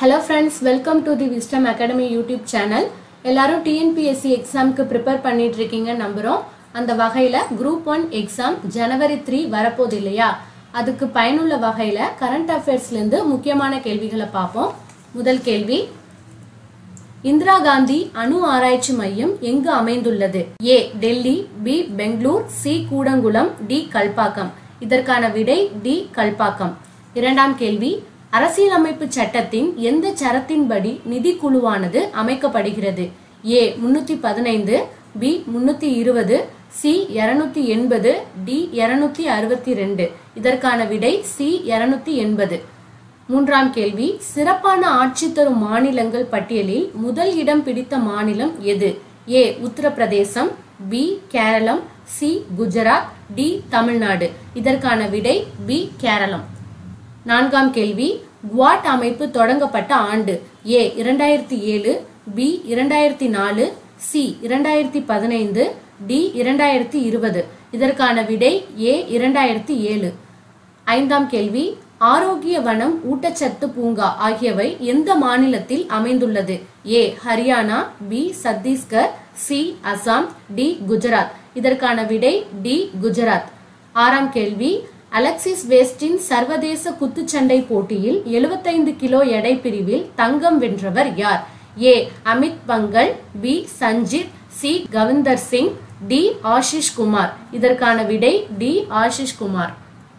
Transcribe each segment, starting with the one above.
hello friends welcome to the wisdom academy YouTube channel எல்லாரும் TNPSC எக்ஸாம்க்கு prepare பண்ணிட்டு இருக்கீங்க நம்புகிறோம் அந்த வகையில் group one exam January three வரப்போகுது இல்லையா அதுக்கு பயனுள்ள வகையில் கரண்ட் அஃபேர்ஸ்லேருந்து முக்கியமான கேள்விகளை பார்ப்போம் முதல் கேள்வி இந்திரா காந்தி அணு ஆராய்ச்சி மையம் எங்கு அமைந்துள்ளது A Delhi B Bangalore C Kudankulam D Kalpakkam இதற்கான விடை டி கல்பாக்கம் இரண்டாம் கேள்வி அரசியலமைப்பு சட்டத்தின் எந்த சரத்தின்படி நிதி குழுவானது அமைக்கப்படுகிறது ஏ முன்னூத்தி பதினைந்து பி முன்னூத்தி இருபது சி இருநூத்தி எண்பது டி இருநூத்தி அறுபத்தி ரெண்டு இதற்கான விடை சி இருநூத்தி எண்பது மூன்றாம் கேள்வி சிறப்பான ஆட்சி தரும் மாநிலங்கள் பட்டியலில் முதல் இடம் பிடித்த மாநிலம் எது A Uttar Pradesh B Kerala C Gujarat D Tamil Nadu இதற்கான விடை பி கேரளம் நான்காம் கேள்வி குவாட் அமைப்பு தொடங்கப்பட்ட ஆண்டு ஏ இரண்டாயிரத்தி ஏழு பி இரண்டாயிரத்தி நாலு சி இரண்டாயிரத்தி பதினைந்து டி இரண்டாயிரத்தி இருபது இதற்கான விடை ஏ இரண்டாயிரத்தி ஏழு ஐந்தாம் கேள்வி ஆரோக்கிய வனம் ஊட்டச்சத்து பூங்கா ஆகியவை எந்த மாநிலத்தில் அமைந்துள்ளது A Haryana B Chhattisgarh C Assam D Gujarat இதற்கான விடை டி குஜராத் ஆறாம் கேள்வி அலெக்சிஸ் வேஸ்டின் சர்வதேச குத்துச்சண்டை போட்டியில் 75 கிலோ எடை பிரிவில் தங்கம் வென்றவர் யார் A Amit Panghal B Sanjeet C Kavinder Singh D Ashish Kumar இதற்கான விடை டி ஆஷிஷ் குமார்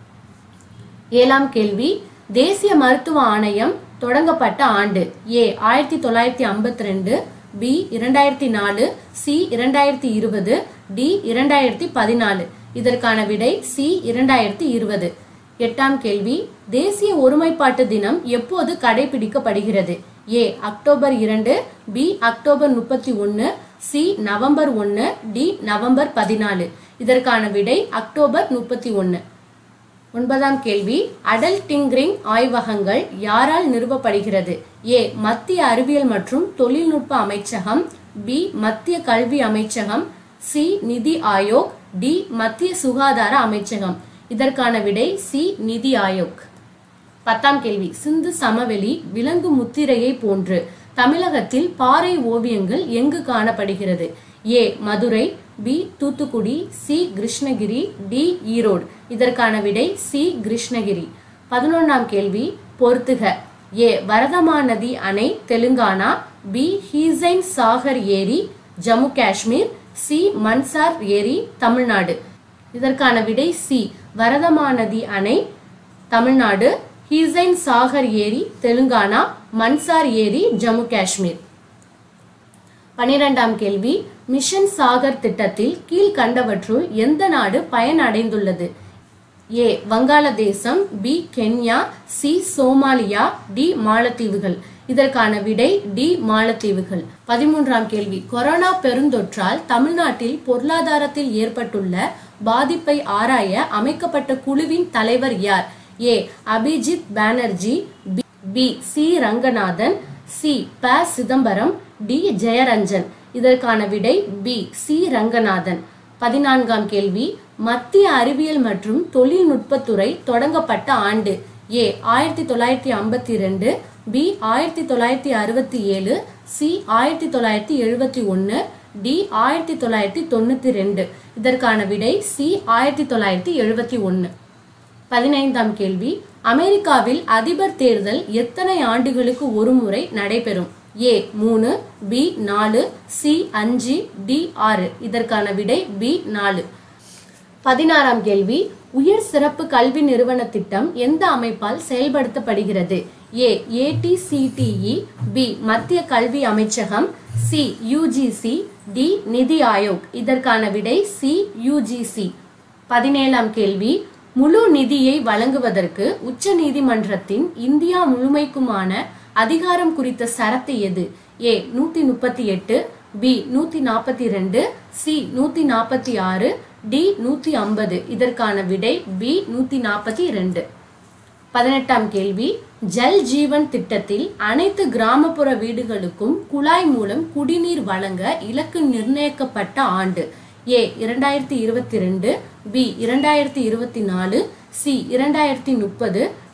ஏழாம் கேள்வி தேசிய மருத்துவ ஆணையம் தொடங்கப்பட்ட ஆண்டு ஏ ஆயிரத்தி தொள்ளாயிரத்தி ஐம்பத்தி ரெண்டு பி இரண்டாயிரத்தி நாலு சி இரண்டாயிரத்தி இருபது டி இரண்டாயிரத்தி பதினாலு இதற்கான விடை சி இரண்டாயிரத்தி இருபது எட்டாம் கேள்வி தேசிய ஒருமைப்பாட்டு தினம் எப்போது கடைபிடிக்கப்படுகிறது ஏ அக்டோபர் இரண்டு பி அக்டோபர் முப்பத்தி ஒன்று சி நவம்பர் ஒன்று டி நவம்பர் பதினாலு இதற்கான விடை அக்டோபர் முப்பத்தி ஒன்று ஒன்பதாம் கேள்வி அடல் டிங்கரிங் ஆய்வகங்கள் யாரால் நிறுவப்படுகிறது ஏ மத்திய அறிவியல் மற்றும் தொழில்நுட்ப அமைச்சகம் பி மத்திய கல்வி அமைச்சகம் சி நிதி ஆயோக் டி மத்திய சுகாதார அமைச்சகம் இதற்கான விடை சி நிதி ஆயோக் பத்தாம் கேள்வி சிந்து சமவெளி விலங்கு முத்திரையை போன்று தமிழகத்தில் பாறை ஓவியங்கள் எங்கு காணப்படுகிறது A Madurai B Thoothukudi C Krishnagiri D Erode இதற்கான விடை சி கிருஷ்ணகிரி பதினொன்றாம் கேள்வி பொறுத்துக ஏ வரதமாநதி அணை தெலுங்கானா பி ஹீசைன் சாகர் ஏரி ஜம்மு காஷ்மீர் சி மன்சார் ஏரி தமிழ்நாடு இதற்கான விடை சி வரதமாநதி அணை தமிழ்நாடு ஹீசைன் சாகர் ஏரி தெலுங்கானா மன்சார் ஏரி ஜம்மு காஷ்மீர் பனிரெண்டாம் கேள்வி மிஷன் சாகர் திட்டத்தில் கீழ்கண்டவற்றுள் எந்த நாடு பயனடைந்துள்ளது A Bangladesh B Kenya C Somalia D மாலத்தீவுகள் இதற்கான விடை டி மாலத்தீவுகள் பதிமூன்றாம் கேள்வி கொரோனா பெருந்தொற்றால் தமிழ்நாட்டில் பொருளாதாரத்தில் ஏற்பட்டுள்ள பாதிப்பை ஆராய அமைக்கப்பட்ட குழுவின் தலைவர் யார் A Abhijit Banerjee B C Ranganathan C P Chidambaram D Jayaranjan இதற்கான விடை பி சி ரங்கநாதன் பதினான்காம் கேள்வி மத்திய அறிவியல் மற்றும் தொழில்நுட்பத்துறை தொடங்கப்பட்ட ஆண்டு ஏ ஆயிரத்தி தொள்ளாயிரத்தி ஐம்பத்தி ரெண்டு பி ஆயிரத்தி தொள்ளாயிரத்தி அறுபத்தி ஏழு சி ஆயிரத்தி தொள்ளாயிரத்தி எழுபத்தி ஒன்று டி ஆயிரத்தி தொள்ளாயிரத்தி தொண்ணூத்தி ரெண்டு இதற்கான விடை சி ஆயிரத்தி தொள்ளாயிரத்தி எழுபத்தி ஒன்று பதினைந்தாம் கேள்வி அமெரிக்காவில் அதிபர் தேர்தல் எத்தனை ஆண்டுகளுக்கு ஒரு முறை நடைபெறும் ஏ மூணு பி நாலு சி அஞ்சு டி ஆறு இதற்கான விடை பி நாலு பதினாறாம் கேள்வி உயர் சிறப்பு கல்வி நிறுவன திட்டம் எந்த அமைப்பால் செயல்படுத்தப்படுகிறது ஏ ஏடிசிடிஇ பி மத்திய கல்வி அமைச்சகம் சி யுஜிசி டி நிதி ஆயோக் இதற்கான விடை சி யுஜிசி பதினேழாம் கேள்வி முழு நிதியை வழங்குவதற்கு உச்ச நீதிமன்றத்தின் இந்தியா முழுமைக்குமான அதிகாரம் குறித்த சரத்து எது ஏ நூத்தி முப்பத்தி எட்டு பி நூத்தி நாற்பத்தி ரெண்டு சி நூத்தி நாற்பத்தி ஆறு டி நூத்தி ஐம்பது இதற்கான விடை பி நூத்தி நாற்பத்தி ரெண்டு பதினெட்டாம் கேள்வி ஜல் ஜீவன் திட்டத்தில் அனைத்து கிராமப்புற வீடுகளுக்கும் குழாய் மூலம் குடிநீர் வழங்க இலக்கு நிர்ணயிக்கப்பட்ட ஆண்டு ஏ இரண்டாயிரத்தி இருபத்தி ரெண்டு பி இரண்டாயிரத்தி இருபத்தி நாலு சி இரண்டாயிரத்தி முப்பது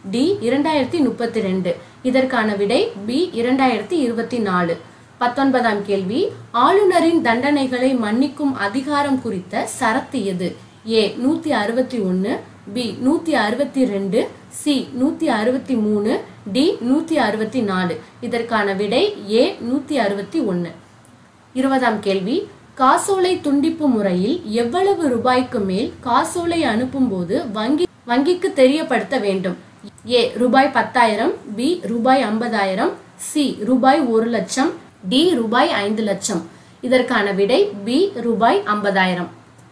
டி இரண்டாயிரத்தி முப்பத்தி ரெண்டு இதற்கான விடை பி இரண்டாயிரத்தி இருபத்தி நாலு பத்தொன்பதாம் கேள்வி ஆளுநரின் தண்டனைகளை மன்னிக்கும் அதிகாரம் குறித்த சரத்து எது ஏ நூத்தி அறுபத்தி ஒன்னு பி நூத்தி அறுபத்தி ரெண்டு சி நூத்தி அறுபத்தி மூணு டி நூத்தி அறுபத்தி நாலு இதற்கான விடை ஏ நூத்தி அறுபத்தி ஒன்னு இருபதாம் கேள்வி காசோலை துண்டிப்பு முறையில் எவ்வளவு ரூபாய்க்கு மேல் காசோலை அனுப்பும்போது வங்கி வங்கிக்கு தெரியப்படுத்த வேண்டும் ஏ ரூபாய் பத்தாயிரம் பி ரூபாய் ஐம்பதாயிரம் சி ரூபாய் ஒரு லட்சம் டி ரூபாய் ஐந்து லட்சம் இதற்கான விடை பி ரூபாய் ஐம்பதாயிரம்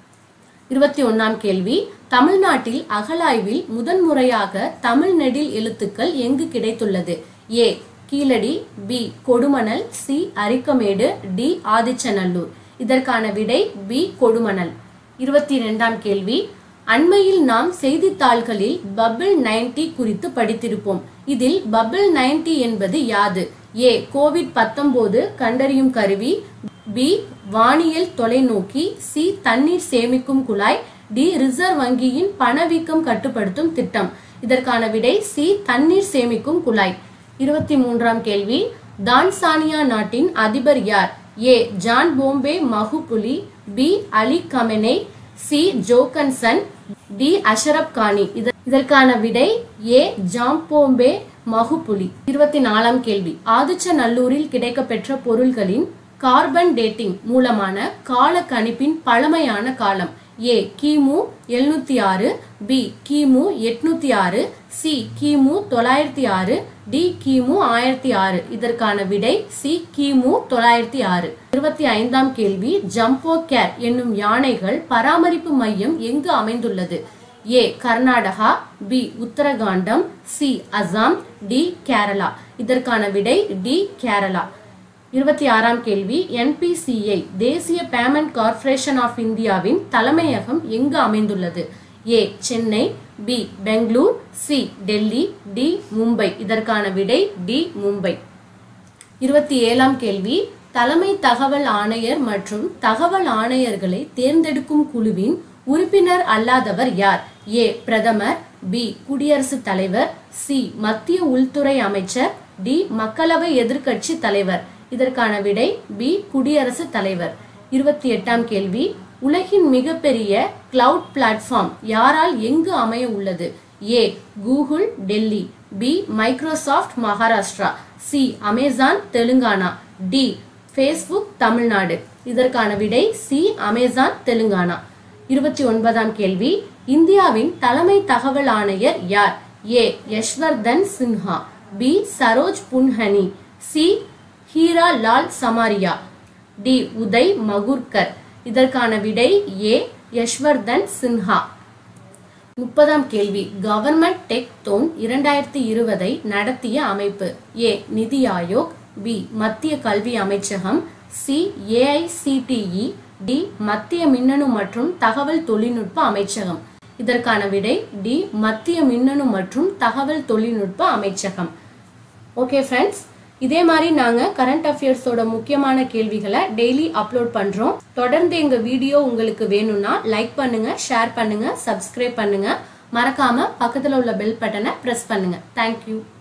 இருபத்தி ஒன்னாம் கேள்வி தமிழ்நாட்டில் அகலாய்வில் முதன்முறையாக தமிழ் நெடில் எழுத்துக்கள் எங்கு கிடைத்துள்ளது A Keezhadi B Kodumanal C Arikamedu D Adichanallur இதற்கான விடை பி கொடுமணல் இருபத்தி இரண்டாம் கேள்வி அண்மையில் நாம் செய்தித்தாள்களில் பபிள் நைன்டி குறித்து படித்திருப்போம் இதில் பபிள் நைன்டி என்பது யாது ஏ கோவிட் பத்தொன்பது கண்டறியும் கருவி பி வானியல் தொலைநோக்கி சி தண்ணீர் சேமிக்கும் குழாய் டி ரிசர்வ் வங்கியின் பணவீக்கம் கட்டுப்படுத்தும் திட்டம் இதற்கான விடை சி தண்ணீர் சேமிக்கும் குழாய் இருபத்தி மூன்றாம் கேள்வி தான்சானியா நாட்டின் அதிபர் யார் A John Pombe Magufuli B Ali Khamenei C Johansson D Ashraf Ghani இத- இதற்கான விடை ஏ ஜாம்போம்பே மகுபுலி இருபத்தி நாலாம் கேள்வி ஆதிச்சநல்லூரில் கிடைக்கப்பெற்ற பொருள்களின் கார்பன் டேட்டிங் மூலமான கால கணிப்பின் பழமையான காலம் ஏ கிமு எழுநூத்தி ஆறு பி கிமு எட்நூத்தி ஆறு சி கிமு தொள்ளாயிரத்தி ஆறு டி கிமு ஆயிரத்தி ஆறு இதற்கான விடை சி கிமு தொள்ளாயிரத்தி ஆறு இருபத்தி ஐந்தாம் கேள்வி ஜம்போ கேர் என்னும் யானைகள் பராமரிப்பு மையம் எங்கு அமைந்துள்ளது A Karnataka B Uttarakhand C Assam D Kerala இதற்கான விடை டி கேரளா இருபத்தி ஆறாம் கேள்வி என்பிசிஐ தேசிய பேமெண்ட் கார்ப்பரேஷன் ஆஃப் இந்தியாவின் தலைமையகம் எங்கு அமைந்துள்ளது A Chennai B Bangalore C Delhi D Mumbai இதற்கான விடை டி மும்பை இருபத்தி ஏழாம் கேள்வி தலைமை தகவல் ஆணையர் மற்றும் தகவல் ஆணையர்களை தேர்ந்தெடுக்கும் குழுவின் உறுப்பினர் அல்லாதவர் யார் ஏ பிரதமர் பி குடியரசுத் தலைவர் சி மத்திய உள்துறை அமைச்சர் டி மக்களவை எதிர்க்கட்சி தலைவர் இதற்கான விடை பி குடியரசுத் தலைவர் இருபத்தி எட்டாம் கேள்வி உலகின் மிகப்பெரிய கிளவுட் பிளாட்ஃபார்ம் யாரால் எங்கு அமைய உள்ளது A Google Delhi B Microsoft Maharashtra C Amazon Telangana D Facebook Tamil Nadu இதற்கான விடை சி அமேசான் தெலுங்கானா இருபத்தி ஒன்பதாம் கேள்வி இந்தியாவின் தலைமை தகவல் ஆணையர் யார் A Yashvardhan Sinha B Saroj Punhani C Heera Lal Samariya D Uday Mahurkar இதற்கான விடை ஏ யஷ்வர்தன் சின்ஹா முப்பதாம் கேள்வி கவர்மெண்ட் டெக் தோன் இரண்டாயிரத்தி இருபதை நடத்திய அமைப்பு ஏ நிதி ஆயோக் பி மத்திய கல்வி அமைச்சகம் சி ஏஐசிடிஇ டி மத்திய மின்னணு மற்றும் தகவல் தொழில்நுட்ப அமைச்சகம் இதற்கான விடை டி மத்திய மின்னணு மற்றும் தகவல் தொழில்நுட்ப அமைச்சகம் ஓகே ஃப்ரெண்ட்ஸ் இதே மாதிரி நாங்க கரண்ட் அஃபேர்ஸோட முக்கியமான கேள்விகளை டெய்லி அப்லோட் பண்றோம் தொடர்ந்து எங்க வீடியோ உங்களுக்கு வேணும்னா லைக் பண்ணுங்க ஷேர் பண்ணுங்க சப்ஸ்கிரைப் பண்ணுங்க மறக்காம பக்கத்துல உள்ள பெல் பட்டனை பிரஸ் பண்ணுங்க தேங்க்யூ